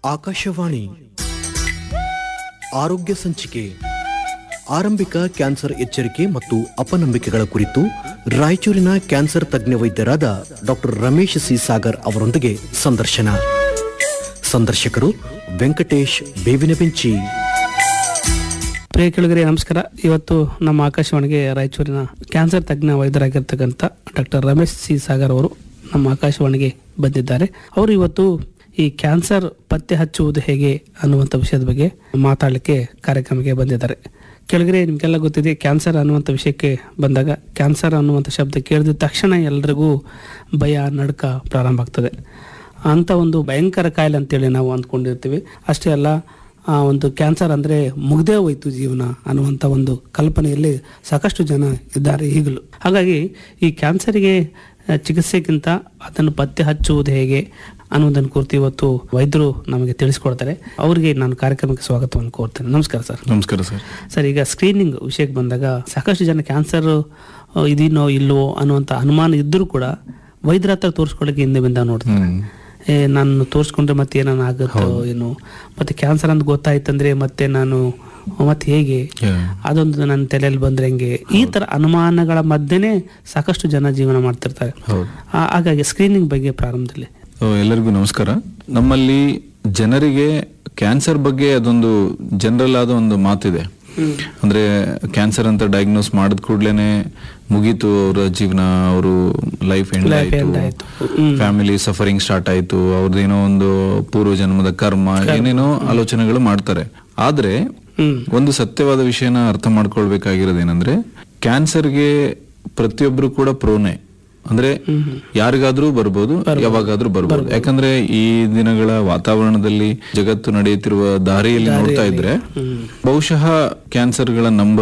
ಆಕಾಶವಾಣಿ ಆರೋಗ್ಯ ಸಂಚಿಕೆ ಆರಂಭಿಕ ಕ್ಯಾನ್ಸರ್ ಎಚ್ಚರಿಕೆ ಮತ್ತು ಅಪನಂಬಿಕೆಗಳ ಕುರಿತು ರಾಯಚೂರಿನ ಕ್ಯಾನ್ಸರ್ ತಜ್ಞ ವೈದ್ಯರಾದ ಡಾಕ್ಟರ್ ರಮೇಶ್ ಸಿ ಸಾಗರ್ ಅವರೊಂದಿಗೆ ಸಂದರ್ಶನ ಸಂದರ್ಶಕರು ವೆಂಕಟೇಶ್ ಬೇವಿನ ಬೆಂಚಿ ಪ್ರಿಯ ಕೆಳಗರೆ ನಮಸ್ಕಾರ ಇವತ್ತು ನಮ್ಮ ಆಕಾಶವಾಣಿಗೆ ರಾಯಚೂರಿನ ಕ್ಯಾನ್ಸರ್ ತಜ್ಞ ವೈದ್ಯರಾಗಿರ್ತಕ್ಕಂಥ ಡಾಕ್ಟರ್ ರಮೇಶ್ ಸಿ ಸಾಗರ್ ಅವರು ನಮ್ಮ ಆಕಾಶವಾಣಿಗೆ ಬಂದಿದ್ದಾರೆ ಅವರು ಇವತ್ತು ಈ ಕ್ಯಾನ್ಸರ್ ಪತ್ತೆ ಹಚ್ಚುವುದು ಹೇಗೆ ಅನ್ನುವಂಥ ವಿಷಯದ ಬಗ್ಗೆ ಮಾತಾಡಲಿಕ್ಕೆ ಕಾರ್ಯಕ್ರಮಕ್ಕೆ ಬಂದಿದ್ದಾರೆ ಕೆಳಗರೆ ನಿಮಗೆಲ್ಲ ಗೊತ್ತಿದೆ ಕ್ಯಾನ್ಸರ್ ಅನ್ನುವಂಥ ವಿಷಯಕ್ಕೆ ಬಂದಾಗ ಕ್ಯಾನ್ಸರ್ ಅನ್ನುವಂಥ ಶಬ್ದ ಕೇಳಿದ ತಕ್ಷಣ ಎಲ್ರಿಗೂ ಭಯ ನಡುಕ ಪ್ರಾರಂಭ ಆಗ್ತದೆ ಅಂತ ಒಂದು ಭಯಂಕರ ಕಾಯಿಲೆ ಅಂತೇಳಿ ನಾವು ಅಂದ್ಕೊಂಡಿರ್ತೀವಿ ಅಷ್ಟೇ ಅಲ್ಲ ಆ ಒಂದು ಕ್ಯಾನ್ಸರ್ ಅಂದರೆ ಮುಗ್ದೇ ಹೋಯ್ತು ಜೀವನ ಅನ್ನುವಂಥ ಒಂದು ಕಲ್ಪನೆಯಲ್ಲಿ ಸಾಕಷ್ಟು ಜನ ಇದ್ದಾರೆ ಈಗಲೂ ಹಾಗಾಗಿ ಈ ಕ್ಯಾನ್ಸರಿಗೆ ಆ, ಚಿಕಿತ್ಸೆಗಿಂತ ಅದನ್ನು ಪತ್ತೆ ಹಚ್ಚುವುದು ಹೇಗೆ ಅನ್ನೋದನ್ನು ಕುರಿತು ಇವತ್ತು ವೈದ್ಯರು ನಮಗೆ ತಿಳಿಸ್ಕೊಡ್ತಾರೆ ಅವರಿಗೆ ನಾನು ಕಾರ್ಯಕ್ರಮಕ್ಕೆ ಸ್ವಾಗತವನ್ನು ಕೋರ್ತೇನೆ ನಮಸ್ಕಾರ ಸರ್ ನಮಸ್ಕಾರ ಸರ್ ಸರ್ ಈಗ ಸ್ಕ್ರೀನಿಂಗ್ ವಿಷಯಕ್ಕೆ ಬಂದಾಗ ಸಾಕಷ್ಟು ಜನ ಕ್ಯಾನ್ಸರ್ ಇದೀನೋ ಇಲ್ವೋ ಅನ್ನುವಂಥ ಅನುಮಾನ ಇದ್ದರೂ ಕೂಡ ವೈದ್ಯರ ಹತ್ರ ತೋರಿಸ್ಕೊಳ್ಳೋಕೆ ಹಿಂದೆ ಬಿಂದ ನೋಡ್ತಾರೆ ಹ್ಮ್. ಏ ನಾನು ತೋರಿಸ್ಕೊಂಡ್ರೆ ಮತ್ತೆ ಏನಾನ ಆಗುತ್ತೋ ಏನು ಮತ್ತೆ ಕ್ಯಾನ್ಸರ್ ಅಂತ ಗೊತ್ತಾಯ್ತಂದ್ರೆ ಮತ್ತೆ ನಾನು ಮತ್ತೆ ಹೇಗೆ Yeah. ಅದೊಂದು ನನ್ನ ತಲೆಯಲ್ಲಿ ಬಂದ್ರೆ ಹೆಂಗೆ ಈ ತರ ಅನುಮಾನಗಳ ಮಧ್ಯೆನೇ ಸಾಕಷ್ಟು ಜನ ಜೀವನ ಮಾಡ್ತಿರ್ತಾರೆ ಹೌದು ಆ- ಹಾಗಾಗಿ ಸ್ಕ್ರೀನಿಂಗ್ ಬಗ್ಗೆ ಪ್ರಾರಂಭದಲ್ಲಿ ಸೊ, ಎಲ್ಲರಿಗೂ ನಮಸ್ಕಾರ ನಮ್ಮಲ್ಲಿ ಜನರಿಗೆ ಕ್ಯಾನ್ಸರ್ ಬಗ್ಗೆ ಅದೊಂದು ಜನರಲ್ ಆದ ಒಂದು ಮಾತಿದೆ ಅಂದ್ರೆ ಕ್ಯಾನ್ಸರ್ ಅಂತ ಡಯಾಗ್ನೋಸ್ ಮಾಡಿದ ಕೂಡ್ಲೇನೆ ಮುಗೀತು ಅವರ ಜೀವನ ಅವರು ಲೈಫ್ ಎಂಡ್ Life end ಆಯ್ತು ಆಯ್ತು. ಹ್ಮ್. ಫ್ಯಾಮಿಲಿ ಸಫರಿಂಗ್ ಸ್ಟಾರ್ಟ್ ಆಯ್ತು ಅವ್ರದ್ದೇನೋ ಒಂದು ಪೂರ್ವ ಜನ್ಮದ ಕರ್ಮ ಏನೇನೋ ಆಲೋಚನೆಗಳು ಮಾಡ್ತಾರೆ ಆದ್ರೆ ಹ್ಮ್ ಒಂದು ಸತ್ಯವಾದ ವಿಷಯನ ಅರ್ಥ ಮಾಡ್ಕೊಳ್ಬೇಕಾಗಿರೋದೇನಂದ್ರೆ ಕ್ಯಾನ್ಸರ್ಗೆ ಪ್ರತಿಯೊಬ್ರು ಕೂಡ ಪ್ರೋನೆ ಅಂದ್ರೆ ಯಾರಿಗಾದ್ರೂ ಬರ್ಬೋದು ಯಾವಾಗಾದ್ರೂ ಬರ್ಬೋದು ಯಾಕಂದ್ರೆ ಈ ದಿನಗಳ ವಾತಾವರಣದಲ್ಲಿ ಜಗತ್ತು ನಡೆಯುತ್ತಿರುವ ದಾರಿಯಲ್ಲಿ ನೋಡ್ತಾ ಇದ್ರೆ ಬಹುಶಃ ಕ್ಯಾನ್ಸರ್ಗಳ ನಂಬರ್